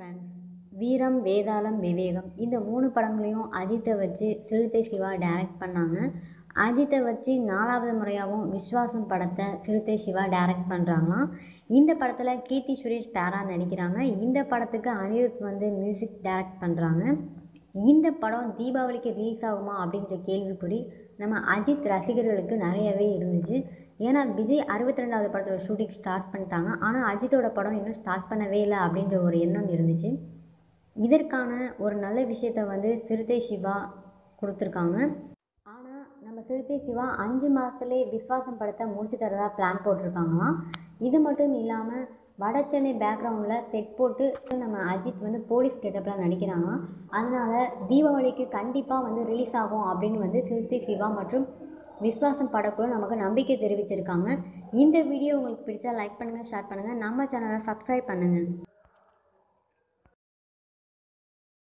friends வீரம் வேதாளம் விவேகம் இந்த மூணு படங்களையும் அஜித்தை வச்சு சிறுத்தை சிவா டைரக்ட் பண்ணாங்க அஜித்தை வச்சு நாலாவது முறையாகவும் விஸ்வாசம் படத்தை சிறுத்தை சிவா டைரக்ட் பண்ணுறாங்களாம் இந்த படத்தில் கீர்த்தி சுரேஷ் பேரா நடிக்கிறாங்க இந்த படத்துக்கு அனிருத் வந்து மியூசிக் டைரக்ட் பண்ணுறாங்க இந்த படம் தீபாவளிக்கு ரிலீஸ் ஆகுமா அப்படின்ற கேள்விப்படி நம்ம அஜித் ரசிகர்களுக்கு நிறையவே இருந்துச்சு ஏன்னா விஜய் அறுபத்தி ரெண்டாவது படத்தோட ஷூட்டிங் ஸ்டார்ட் பண்ணிட்டாங்க ஆனால் அஜித்தோட படம் இன்னும் ஸ்டார்ட் பண்ணவே இல்லை அப்படின்ற ஒரு எண்ணம் இருந்துச்சு இதற்கான ஒரு நல்ல விஷயத்த வந்து சிறுத்தை சிவா கொடுத்துருக்காங்க ஆனால் நம்ம சிறுத்தை சிவா அஞ்சு மாதத்துலேயே விஸ்வாசம் படத்தை முடிச்சு தரதா பிளான் போட்டிருக்காங்களாம் இது மட்டும் இல்லாமல் வட சென்னை பேக்ரவுண்டில் செட் போட்டு நம்ம அஜித் வந்து போலீஸ் கெட்டப்பில் நடிக்கிறாங்களாம் அதனால தீபாவளிக்கு கண்டிப்பாக வந்து ரிலீஸ் ஆகும் அப்படின்னு வந்து சிறுத்தை சிவா மற்றும் விஸ்வாசம் படக்குழு நமக்கு நம்பிக்கை தெரிவிச்சிருக்காங்க இந்த வீடியோ உங்களுக்கு பிடிச்சா லைக் பண்ணுங்கள் ஷேர் பண்ணுங்கள் நம்ம சேனலை சப்ஸ்கிரைப் பண்ணுங்கள்